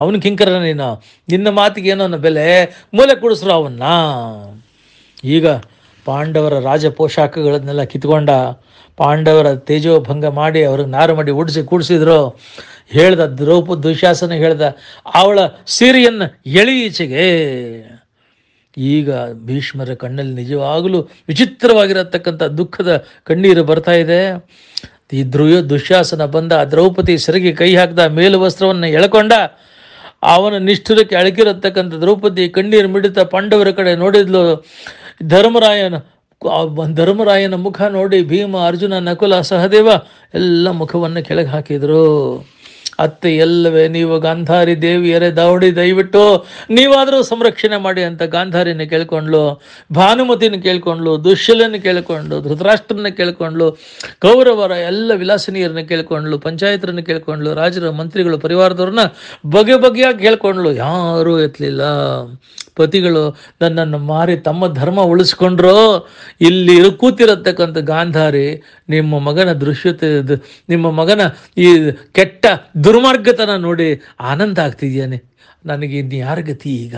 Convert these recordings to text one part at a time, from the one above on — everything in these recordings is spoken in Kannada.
ಅವನು ಕಿಂಕರ ನೀನು ನಿನ್ನ ಮಾತಿಗೆ ಏನೋ ಅನ್ನೋ ಬೆಲೆ ಮೂಲೆ ಕೂಡಿಸ್ರು ಅವನ್ನ ಈಗ ಪಾಂಡವರ ರಾಜ ಪೋಷಾಕಗಳನ್ನೆಲ್ಲ ಕಿತ್ಕೊಂಡ ಪಾಂಡವರ ತೇಜೋಭಂಗ ಮಾಡಿ ಅವ್ರಿಗೆ ನಾರು ಮಾಡಿ ಉಡಿಸಿ ಕೂಡಿಸಿದ್ರು ಹೇಳ್ದ ದ್ರೌಪ ದುಶಾಸನ ಹೇಳ್ದ ಅವಳ ಸೀರೆಯನ್ನು ಎಳಿ ಈಚೆಗೆ ಈಗ ಭೀಷ್ಮರ ಕಣ್ಣಲ್ಲಿ ನಿಜವಾಗಲೂ ವಿಚಿತ್ರವಾಗಿರತಕ್ಕಂಥ ದುಃಖದ ಕಣ್ಣೀರು ಬರ್ತಾ ಇದೆ ಈ ಧ್ರುವ ದುಶ್ಯಾಸನ ಬಂದ ದ್ರೌಪದಿ ಸೆರಗಿ ಕೈ ಹಾಕಿದ ಮೇಲು ವಸ್ತ್ರವನ್ನು ಎಳ್ಕೊಂಡ ಅವನ ನಿಷ್ಠುರಕ್ಕೆ ಅಳಕಿರತಕ್ಕಂಥ ದ್ರೌಪದಿ ಕಣ್ಣೀರು ಮಿಡಿತ ಪಾಂಡವರ ಕಡೆ ನೋಡಿದ್ಲು ಧರ್ಮರಾಯನ ಆ ಧರ್ಮರಾಯನ ಮುಖ ನೋಡಿ ಭೀಮ ಅರ್ಜುನ ನಕುಲ ಸಹದೇವ ಎಲ್ಲ ಮುಖವನ್ನು ಕೆಳಗೆ ಹಾಕಿದ್ರು ಅತ್ತೆ ಎಲ್ಲವೇ ನೀವು ಗಾಂಧಾರಿ ದೇವಿಯರೇ ದಾವಡಿ ದಯವಿಟ್ಟು ನೀವಾದರೂ ಸಂರಕ್ಷಣೆ ಮಾಡಿ ಅಂತ ಗಾಂಧಾರಿನ ಕೇಳ್ಕೊಂಡ್ಲು ಭಾನುಮತಿನ ಕೇಳ್ಕೊಂಡ್ಲು ದುಶ್ಯಲನ ಕೇಳ್ಕೊಂಡು ಧೃತರಾಷ್ಟ್ರನ ಕೇಳ್ಕೊಂಡ್ಲು ಕೌರವರ ಎಲ್ಲ ವಿಲಾಸಿನಿಯರನ್ನ ಕೇಳ್ಕೊಂಡ್ಲು ಪಂಚಾಯತರನ್ನ ಕೇಳ್ಕೊಂಡ್ಲು ರಾಜರ ಮಂತ್ರಿಗಳು ಪರಿವಾರದವ್ರನ್ನ ಬಗೆ ಬಗೆಯಾಗಿ ಕೇಳ್ಕೊಂಡ್ಲು ಯಾರೂ ಎತ್ತಲಿಲ್ಲ ಪತಿಗಳು ನನ್ನನ್ನು ಮಾರಿ ತಮ್ಮ ಧರ್ಮ ಉಳಿಸ್ಕೊಂಡ್ರೋ ಇಲ್ಲಿ ಇರು- ಕೂತಿರತಕ್ಕಂಥ ಗಾಂಧಾರಿ ನಿಮ್ಮ ಮಗನ ದೃಶ್ಯತೆ ದ- ನಿಮ್ಮ ಮಗನ ಈ ಕೆಟ್ಟ ದುರ್ಮಾರ್ಗತನ ನೋಡಿ ಆನಂದ ಆಗ್ತಿದ್ಯಾನೆ ನನಗೆ ಇನ್ನು ಯಾರ ಗತಿ ಈಗ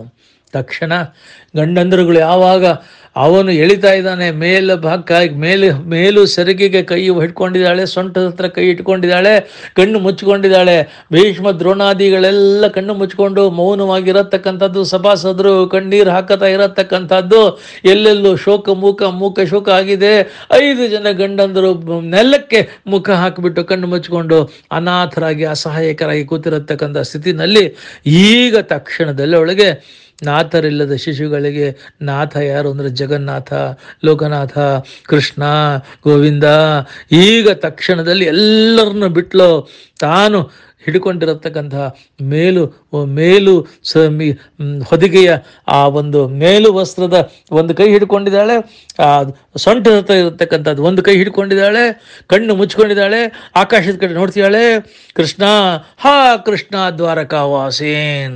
ತಕ್ಷಣ ಗಂಡಂದರುಗಳು ಯಾವಾಗ ಅವನು ಎಳಿತಾ ಇದ್ದಾನೆ ಮೇಲ ಭಾಗ ಮೇಲು ಮೇಲು ಸೆರಗಿಗೆ ಕೈ ಹಿಡ್ಕೊಂಡಿದ್ದಾಳೆ ಸೊಂಟದ ಹತ್ರ ಕೈ ಇಟ್ಕೊಂಡಿದ್ದಾಳೆ ಕಣ್ಣು ಮುಚ್ಕೊಂಡಿದ್ದಾಳೆ ಭೀಷ್ಮ ದ್ರೋಣಾದಿಗಳೆಲ್ಲ ಕಣ್ಣು ಮುಚ್ಕೊಂಡು ಮೌನವಾಗಿರತಕ್ಕಂಥದ್ದು ಸಭಾಸದರು ಕಣ್ಣೀರು ಹಾಕತಾ ಇರತಕ್ಕಂಥದ್ದು ಎಲ್ಲೆಲ್ಲೂ ಶೋಕ ಮೂಕ ಮೂಕ ಶೋಕ ಆಗಿದೆ ಐದು ಜನ ಗಂಡಂದರು ನೆಲಕ್ಕೆ ಮುಖ ಹಾಕಿಬಿಟ್ಟು ಕಣ್ಣು ಮುಚ್ಕೊಂಡು ಅನಾಥರಾಗಿ ಅಸಹಾಯಕರಾಗಿ ಕೂತಿರತಕ್ಕಂಥ ಸ್ಥಿತಿನಲ್ಲಿ ಈಗ ತಕ್ಷಣದಲ್ಲಿ ಒಳಗೆ ನಾಥರಿಲ್ಲದ ಶಿಶುಗಳಿಗೆ ನಾಥ ಯಾರು ಅಂದರೆ ಜಗನ್ನಾಥ ಲೋಕನಾಥ ಕೃಷ್ಣ ಗೋವಿಂದ ಈಗ ತಕ್ಷಣದಲ್ಲಿ ಎಲ್ಲರನ್ನು ಬಿಟ್ಲು ತಾನು ಹಿಡ್ಕೊಂಡಿರತಕ್ಕಂಥ ಮೇಲು ಮೇಲು ಸ ಮಿ- ಮ್, ಹೊದಿಗೆಯ ಆ ಒಂದು ಮೇಲು ವಸ್ತ್ರದ ಒಂದು ಕೈ ಹಿಡ್ಕೊಂಡಿದ್ದಾಳೆ ಆ ಸೊಂಟದ ಹತ್ರ ಇರತಕ್ಕಂಥದ್ದು ಒಂದು ಕೈ ಹಿಡ್ಕೊಂಡಿದ್ದಾಳೆ ಕಣ್ಣು ಮುಚ್ಕೊಂಡಿದ್ದಾಳೆ ಆಕಾಶದ ಕಡೆ ನೋಡ್ತಿದ್ದಾಳೆ ಕೃಷ್ಣ ಹಾ ಕೃಷ್ಣ ದ್ವಾರಕಾವಾಸೇನ್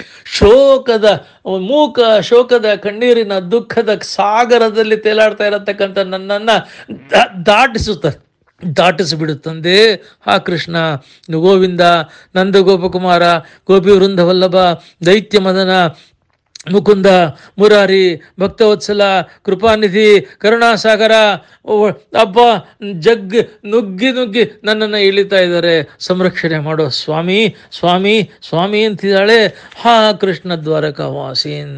ಶೋಕದ ಮೂಕ ಶೋಕದ ಕಣ್ಣೀರಿನ ದುಃಖದ ಸಾಗರದಲ್ಲಿ ತೇಲಾಡ್ತಾ ಇರತಕ್ಕಂಥ ನನ್ನನ್ನು ದ- ದಾಟಿಸುತ್ತ ದಾಟಿಸಿಬಿಡುತ್ತಂದೆ ಹಾ ಕೃಷ್ಣ ಗೋವಿಂದ ನಂದ ಗೋಪಕುಮಾರ ಗೋಪಿ ವೃಂದವಲ್ಲಭ ದೈತ್ಯ ಮದನ ಮುಕುಂದ ಮುರಾರಿ ಭಕ್ತವತ್ಸಲ ಕೃಪಾನಿಧಿ ಕರುಣಾಸಾಗರ ಓ, ಅಬ್ಬ ಜಗ್ ನುಗ್ಗಿ ನುಗ್ಗಿ ನನ್ನನ್ನು ಇಳಿತಾ ಇದ್ದಾರೆ ಸಂರಕ್ಷಣೆ ಮಾಡೋ ಸ್ವಾಮಿ ಸ್ವಾಮಿ ಸ್ವಾಮಿ ಅಂತಿದ್ದಾಳೆ ಹಾ ಕೃಷ್ಣ ದ್ವಾರಕಾವಾಸೀನ್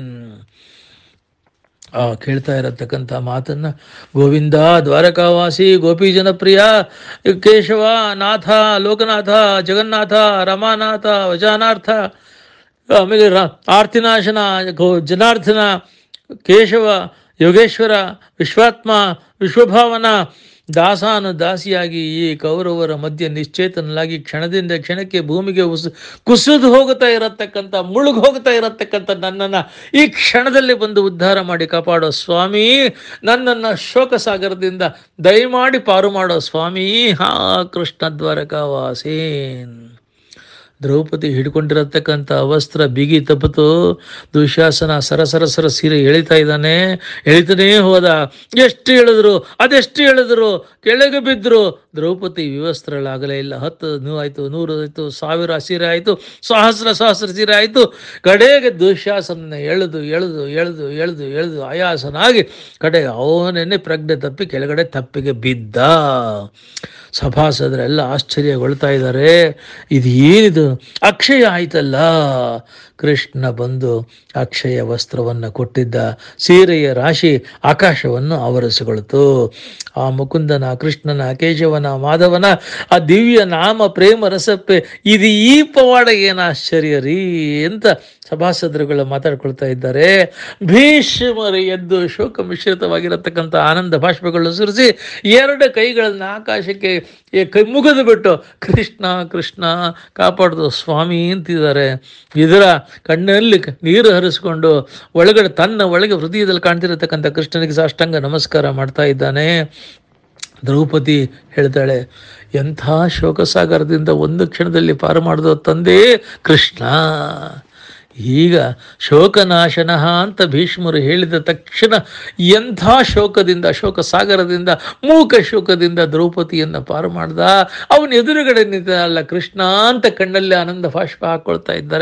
ಆ ಕೇಳ್ತಾ ಇರತಕ್ಕಂಥ ಮಾತನ್ನ ಗೋವಿಂದ ದ್ವಾರಕಾವಾಸಿ ಗೋಪಿ ಜನಪ್ರಿಯ ಕೇಶವ ನಾಥ ಲೋಕನಾಥ ಜಗನ್ನಾಥ ರಮಾನಾಥ ವಜಾನಾರ್ಥ ಆಮೇಲೆ ರ ಆರ್ತಿನಾಶನ ಗೋ ಜನಾರ್ದನ ಕೇಶವ ಯೋಗೇಶ್ವರ ವಿಶ್ವಾತ್ಮ ವಿಶ್ವಭಾವನ ದಾಸಾನು ದಾಸಿಯಾಗಿ ಈ ಕೌರವರ ಮಧ್ಯೆ ನಿಶ್ಚೇತನಲಾಗಿ ಕ್ಷಣದಿಂದ ಕ್ಷಣಕ್ಕೆ ಭೂಮಿಗೆ ಉಸ್ ಕುಸಿದು ಹೋಗುತ್ತಾ ಇರತಕ್ಕಂಥ ಮುಳುಗು ಹೋಗ್ತಾ ಇರತಕ್ಕಂಥ ನನ್ನನ್ನು ಈ ಕ್ಷಣದಲ್ಲಿ ಬಂದು ಉದ್ಧಾರ ಮಾಡಿ ಕಾಪಾಡೋ ಸ್ವಾಮಿ ನನ್ನನ್ನು ಶೋಕ ಸಾಗರದಿಂದ ದಯಮಾಡಿ ಪಾರು ಮಾಡೋ ಸ್ವಾಮಿ ಹಾ ಕೃಷ್ಣ ದ್ವಾರಕಾವಾಸೇನ್ ದ್ರೌಪದಿ ಹಿಡ್ಕೊಂಡಿರತಕ್ಕಂಥ ವಸ್ತ್ರ ಬಿಗಿ ತಪ್ಪಿತು ದುಶಾಸನ ಸರಸರ ಸರ ಸೀರೆ ಎಳಿತಾ ಇದ್ದಾನೆ ಎಳಿತಾನೇ ಹೋದ ಎಷ್ಟು ಹೇಳಿದ್ರು ಅದೆಷ್ಟು ಹೇಳಿದ್ರು ಕೆಳಗೆ ಬಿದ್ದರು ದ್ರೌಪದಿ ವಿವಸ್ತ್ರಗಳಾಗಲೇ ಇಲ್ಲ ಹತ್ತು ನೂ ಆಯಿತು ನೂರು ಆಯಿತು ಸಾವಿರ ಸೀರೆ ಆಯಿತು ಸಹಸ್ರ ಸಹಸ್ರ ಸೀರೆ ಆಯಿತು ಕಡೆಗೆ ದುಶಾಸನ ಎಳೆದು ಎಳೆದು ಎಳೆದು ಎಳೆದು ಎಳೆದು ಆಯಾಸನಾಗಿ ಕಡೆಗೆ ಅವನೇನೆ ಪ್ರಜ್ಞೆ ತಪ್ಪಿ ಕೆಳಗಡೆ ತಪ್ಪಿಗೆ ಬಿದ್ದ ಸಭಾಸದರೆಲ್ಲ ಆಶ್ಚರ್ಯಗೊಳ್ತಾ ಇದ್ದಾರೆ ಇದು ಏನಿದು ಅಕ್ಷಯ ಆಯ್ತಲ್ಲ ಕೃಷ್ಣ ಬಂದು ಅಕ್ಷಯ ವಸ್ತ್ರವನ್ನು ಕೊಟ್ಟಿದ್ದ ಸೀರೆಯ ರಾಶಿ ಆಕಾಶವನ್ನು ಆವರಿಸಿಕೊಳ್ತು ಆ ಮುಕುಂದನ ಕೃಷ್ಣನ ಕೇಶವನ ಮಾಧವನ ಆ ದಿವ್ಯ ನಾಮ ಪ್ರೇಮ ರಸಪ್ಪೆ ಇದು ಈ ಪವಾಡ ಏನು ಆಶ್ಚರ್ಯ ರೀ ಅಂತ ಸಭಾಸದರುಗಳು ಮಾತಾಡ್ಕೊಳ್ತಾ ಇದ್ದಾರೆ ಭೀಷ್ಮರು ಎದ್ದು ಶೋಕ ಮಿಶ್ರಿತವಾಗಿರತಕ್ಕಂಥ ಆನಂದ ಭಾಷ್ಪಗಳು ಸುರಿಸಿ ಎರಡು ಕೈಗಳನ್ನು ಆಕಾಶಕ್ಕೆ ಈ ಕೈ ಮುಗಿದು ಬಿಟ್ಟು ಕೃಷ್ಣ ಕೃಷ್ಣ ಕಾಪಾಡ್ದು ಸ್ವಾಮಿ ಅಂತಿದ್ದಾರೆ ಇದರ ಕಣ್ಣಲ್ಲಿ ಕ- ನೀರು ಹರಿಸ್ಕೊಂಡು ಒಳಗಡೆ ತನ್ನ ಒಳಗೆ ಹೃದಯದಲ್ಲಿ ಕಾಣ್ತಿರತಕ್ಕಂಥ ಕೃಷ್ಣನಿಗೆ ಸಾಷ್ಟಾಂಗ ನಮಸ್ಕಾರ ಮಾಡ್ತಾ ಇದ್ದಾನೆ ದ್ರೌಪದಿ ಹೇಳ್ತಾಳೆ ಎಂಥ ಶೋಕಸಾಗರದಿಂದ ಒಂದು ಕ್ಷಣದಲ್ಲಿ ಪಾರು ಮಾಡಿದ ತಂದೆ ಕೃಷ್ಣ ಈಗ ಶೋಕನಾಶನಃ ಅಂತ ಭೀಷ್ಮರು ಹೇಳಿದ ತಕ್ಷಣ ಎಂಥ ಶೋಕದಿಂದ ಶೋಕ ಸಾಗರದಿಂದ ಮೂಕ ಶೋಕದಿಂದ ದ್ರೌಪದಿಯನ್ನು ಪಾರು ಮಾಡ್ದ ಅವನ ಎದುರುಗಡೆ ನಿಂತ ಅಲ್ಲ ಕೃಷ್ಣ ಅಂತ ಕಣ್ಣಲ್ಲಿ ಆನಂದ ಭಾಷ್ಪ ಹಾಕೊಳ್ತಾ ಇದ್ದಾರೆ